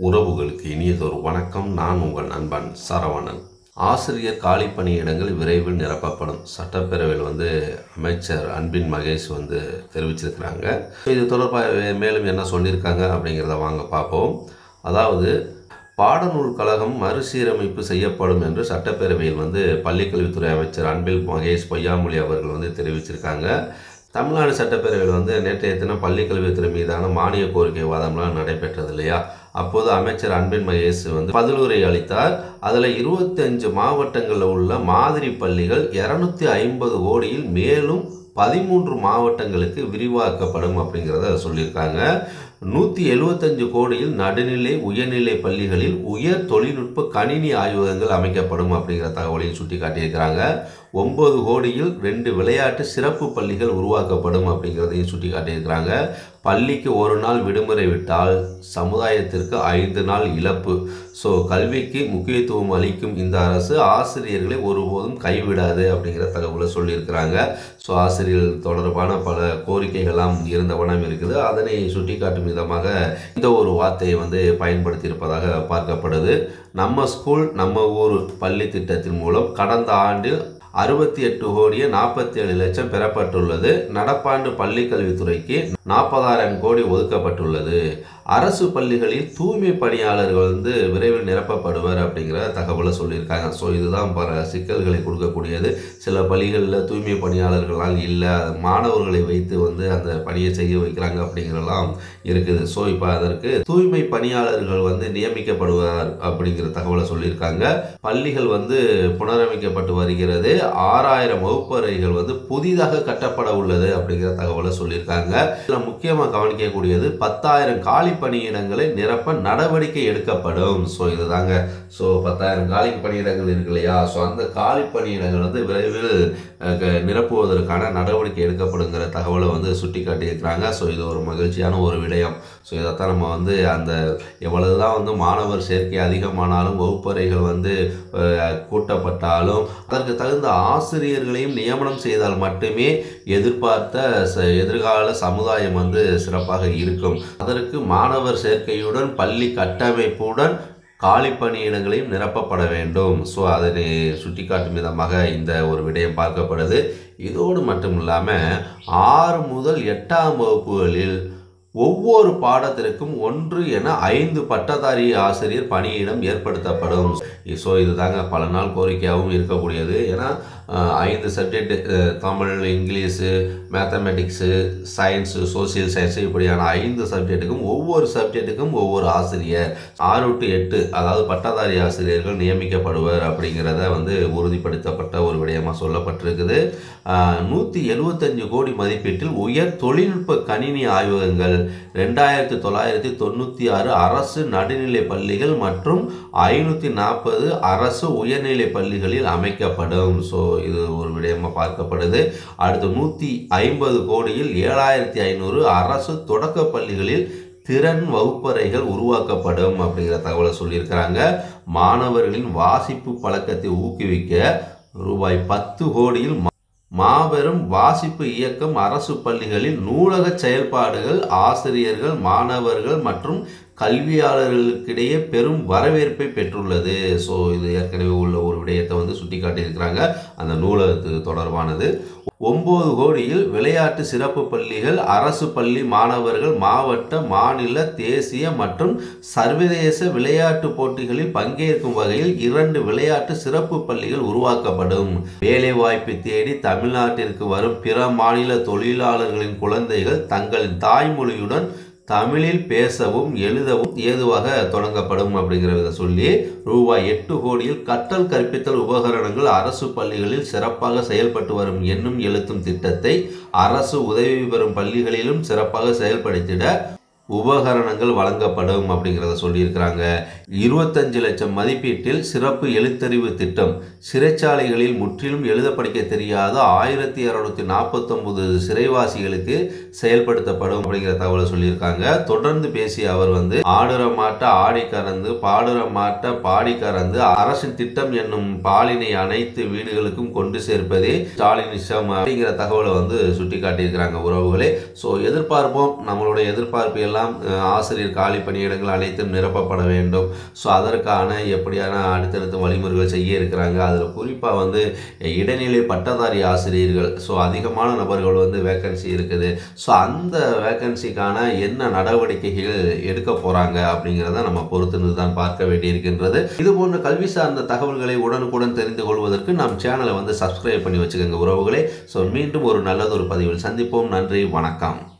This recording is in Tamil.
உறவுகளுக்கு இனியதொரு வணக்கம் நான் உங்கள் நண்பன் சரவணன் ஆசிரியர் காலி பணியிடங்கள் விரைவில் நிரப்பப்படும் சட்டப்பேரவையில் வந்து அமைச்சர் அன்பின் மகேஷ் வந்து தெரிவிச்சிருக்கிறாங்க இது தொடர்பாக மேலும் என்ன சொல்லியிருக்காங்க அப்படிங்கிறத வாங்க பார்ப்போம் அதாவது பாடநூல் கழகம் மறுசீரமைப்பு செய்யப்படும் என்று சட்டப்பேரவையில் வந்து பள்ளிக்கல்வித்துறை அமைச்சர் அன்பில் மகேஷ் பொய்யாமொழி அவர்கள் வந்து தெரிவிச்சிருக்காங்க தமிழ்நாடு சட்டப்பேரவையில் வந்து நேற்றைய தினம் பள்ளிக்கல்வித்துறை மீதான மானிய கோரிக்கை வாதம்லாம் நடைபெற்றது இல்லையா அப்போது அமைச்சர் அன்பின் மகேஷ் வந்து பதிலுரை அளித்தார் அதில் இருபத்தஞ்சு மாவட்டங்களில் உள்ள மாதிரி பள்ளிகள் இரநூத்தி ஐம்பது கோடியில் மேலும் பதிமூன்று மாவட்டங்களுக்கு விரிவாக்கப்படும் அப்படிங்கிறத சொல்லியிருக்காங்க நூற்றி எழுபத்தஞ்சு கோடியில் நடுநிலை உயர்நிலை பள்ளிகளில் உயர் தொழில்நுட்ப கணினி ஆய்வகங்கள் அமைக்கப்படும் அப்படிங்கிற தகவலையும் சுட்டி காட்டியிருக்கிறாங்க ஒன்பது கோடியில் ரெண்டு விளையாட்டு சிறப்பு பள்ளிகள் உருவாக்கப்படும் அப்படிங்கிறதையும் சுட்டி காட்டியிருக்கிறாங்க பள்ளிக்கு ஒரு நாள் விடுமுறை விட்டால் சமுதாயத்திற்கு ஐந்து நாள் இழப்பு ஸோ கல்விக்கு முக்கியத்துவம் அளிக்கும் இந்த அரசு ஆசிரியர்களை ஒருபோதும் கைவிடாது அப்படிங்கிற தகவலை சொல்லியிருக்கிறாங்க ஸோ ஆசிரியர்கள் தொடர்பான பல கோரிக்கைகள்லாம் இருந்த வண்ணம் இருக்குது அதனை சுட்டிக்காட்டும் விதமாக இந்த ஒரு வார்த்தையை வந்து பயன்படுத்தியிருப்பதாக பார்க்கப்படுது நம்ம ஸ்கூல் நம்ம ஊர் பள்ளி திட்டத்தின் மூலம் கடந்த ஆண்டில் அறுபத்தி எட்டு கோடியே நாற்பத்தி ஏழு லட்சம் பெறப்பட்டுள்ளது நடப்பாண்டு பள்ளி கல்வித்துறைக்கு நாற்பதாயிரம் கோடி ஒதுக்கப்பட்டுள்ளது அரசு பள்ளிகளில் தூய்மை பணியாளர்கள் வந்து விரைவில் நிரப்பப்படுவர் அப்படிங்கிற தகவலை சொல்லியிருக்காங்க ஸோ இதுதான் பல சிக்கல்களை கொடுக்கக்கூடியது சில பள்ளிகளில் தூய்மை பணியாளர்களால் இல்லை மாணவர்களை வைத்து வந்து அந்த பணியை செய்ய வைக்கிறாங்க அப்படிங்கிறலாம் இருக்குது ஸோ இப்போ அதற்கு தூய்மை பணியாளர்கள் வந்து நியமிக்கப்படுவார் அப்படிங்கிற தகவலை சொல்லியிருக்காங்க பள்ளிகள் வந்து புனரமைக்கப்பட்டு வருகிறது ஆறாயிரம் வகுப்பறைகள் வந்து புதிதாக கட்டப்பட உள்ளது அப்படிங்கிற தகவலை சொல்லியிருக்காங்க இதில் முக்கியமாக கவனிக்கக்கூடியது பத்தாயிரம் காலி பணியிடங்களை நிரப்ப நடவடிக்கை எடுக்கப்படும் ஸோ இதுதாங்க ஸோ பத்தாயிரம் காலி பணியிடங்கள் இருக்கு இல்லையா ஸோ அந்த காலி பணியிடங்கள் வந்து விரைவில் அஹ், க- நிரப்புவதற்கான நடவடிக்கை எடுக்கப்படுங்கிற தகவலை வந்து சுட்டி காட்டியிருக்கிறாங்க ஸோ இது ஒரு மகிழ்ச்சியான ஒரு விடயம் ஸோ இதைத்தான் நம்ம வந்து அந்த எவ்வளவுதான் வந்து மாணவர் சேர்க்கை அதிகமானாலும் வகுப்பறைகள் வந்து அஹ், கூட்டப்பட்டாலும் அதற்கு தகுந்த ஆசிரியர்களையும் நியமனம் செய்தால் மட்டுமே எதிர்பார்த்த ச- எதிர்கால சமுதாயம் வந்து சிறப்பாக இருக்கும் அதற்கு மாணவர் சேர்க்கையுடன் பள்ளி கட்டமைப்புடன் காலி பணியிடங்களையும் நிரப்பப்பட வேண்டும் ஸோ அதனை சுட்டிக்காட்டும் விதமாக இந்த ஒரு விடயம் பார்க்கப்படுது இதோடு மட்டும் இல்லாமல் ஆறு முதல் எட்டாம் வகுப்புகளில் ஒவ்வொரு பாடத்திற்கும் ஒன்று என ஐந்து பட்டதாரி ஆசிரியர் பணியிடம் ஏற்படுத்தப்படும் ஸோ இதுதாங்க பல நாள் கோரிக்கையாகவும் இருக்கக்கூடியது ஏன்னா அஹ், ஐந்து subject Tamil English mathematics science social science இப்படியான ஐந்து சப்ஜெக்ட்டுக்கும் ஒவ்வொரு சப்ஜெக்ட்டுக்கும் ஒவ்வொரு ஆசிரியர் ஆறு டு எட்டு அதாவது பட்டதாரி ஆசிரியர்கள் நியமிக்கப்படுவர் அப்படிங்கிறத வந்து உறுதிப்படுத்தப்பட்ட ஒரு விடயமாக சொல்லப்பட்டிருக்குது நூற்றி எழுபத்தஞ்சு கோடி மதிப்பீட்டில் உயர் தொழில்நுட்ப கணினி ஆய்வகங்கள் ரெண்டாயிரத்தி தொள்ளாயிரத்தி தொண்ணூற்றி ஆறு அரசு நடுநிலை பள்ளிகள் மற்றும் ஐநூற்றி நாற்பது அரசு உயர்நிலை பள்ளிகளில் அமைக்கப்படும் ஸோ இது ஒரு விடயமாக பார்க்கப்படுது அடுத்து நூற்றி ஐம்பது கோடியில் ஏழாயிரத்தி ஐநூறு அரசு தொடக்க பள்ளிகளில் திறன் வகுப்பறைகள் உருவாக்கப்படும் அப்படிங்கிற தகவலை சொல்லியிருக்கிறாங்க மாணவர்களின் வாசிப்பு பழக்கத்தை ஊக்குவிக்க ரூபாய் பத்து கோடியில் மா- மாபெரும் வாசிப்பு இயக்கம் அரசு பள்ளிகளில் நூலக செயல்பாடுகள் ஆசிரியர்கள் மாணவர்கள் மற்றும் கல்வியாளர்களுக்கிடையே பெரும் வரவேற்பை பெற்றுள்ளது ஸோ இது ஏற்கனவே உள்ள ஒரு விடயத்தை வந்து சுட்டி காட்டியிருக்கிறாங்க அந்த நூலகத்து தொடர்பானது ஒன்பது கோடியில் விளையாட்டு சிறப்பு பள்ளிகள் அரசு பள்ளி மாணவர்கள் மாவட்ட மாநில தேசிய மற்றும் சர்வதேச விளையாட்டு போட்டிகளில் பங்கேற்கும் வகையில் இரண்டு விளையாட்டு சிறப்பு பள்ளிகள் உருவாக்கப்படும் வேலைவாய்ப்பை தேடி தமிழ்நாட்டிற்கு வரும் பிற மாநில தொழிலாளர்களின் குழந்தைகள் தங்களின் தாய்மொழியுடன் தமிழில் பேசவும் எழுதவும் ஏதுவாக தொடங்கப்படும் அப்படிங்கிறத சொல்லி ரூபாய் எட்டு கோடியில் கற்றல் கற்பித்தல் உபகரணங்கள் அரசு பள்ளிகளில் சிறப்பாக செயல்பட்டு வரும் எண்ணும் எழுத்தும் திட்டத்தை அரசு உதவி பெறும் பள்ளிகளிலும் சிறப்பாக செயல்படுத்திட உபகரணங்கள் வழங்கப்படும் அப்படிங்கிறத சொல்லியிருக்கிறாங்க இருபத்தஞ்சு லட்சம் மதிப்பீட்டில் சிறப்பு எழுத்தறிவு திட்டம் சிறைச்சாலைகளில் முற்றிலும் எழுத படிக்க தெரியாத ஆயிரத்தி இரநூத்தி நாற்பத்தொன்பது சிறைவாசிகளுக்கு செயல்படுத்தப்படும் அப்படிங்கிற தகவலை சொல்லியிருக்காங்க தொடர்ந்து பேசிய அவர் வந்து ஆடுற மாட்ட ஆடி கறந்து பாடுற மாட்ட பாடி கறந்து அரசின் திட்டம் என்னும் பாலினை அனைத்து வீடுகளுக்கும் கொண்டு சேர்ப்பதே ஸ்டாலினிசம் அப்படிங்கிற தகவலை வந்து சுட்டி காட்டியிருக்கிறாங்க உறவுகளே ஸோ எதிர்பார்ப்போம் நம்மளுடைய எதிர்பார்ப்பு எப்படியெல்லாம் அஹ், ஆசிரியர் காலி பணியிடங்கள் அனைத்தும் நிரப்பப்பட வேண்டும் ஸோ அதற்கான எப்படியான அடுத்தடுத்த வழிமுறைகள் செய்ய இருக்கிறாங்க அதில் குறிப்பாக வந்து இடைநிலை பட்டதாரி ஆசிரியர்கள் ஸோ அதிகமான நபர்கள் வந்து வேக்கன்சி இருக்குது ஸோ அந்த வேக்கன்சிக்கான என்ன நடவடிக்கைகள் எடுக்க போகிறாங்க அப்படிங்கிறத நம்ம பொறுத்திருந்து தான் பார்க்க வேண்டியிருக்கின்றது இது போன்ற கல்வி சார்ந்த தகவல்களை உடனுக்குடன் தெரிந்து கொள்வதற்கு நம் சேனலை வந்து சப்ஸ்கிரைப் பண்ணி வச்சுக்கோங்க உறவுகளே ஸோ மீண்டும் ஒரு நல்லதொரு பதிவில் சந்திப்போம் நன்றி வணக்கம்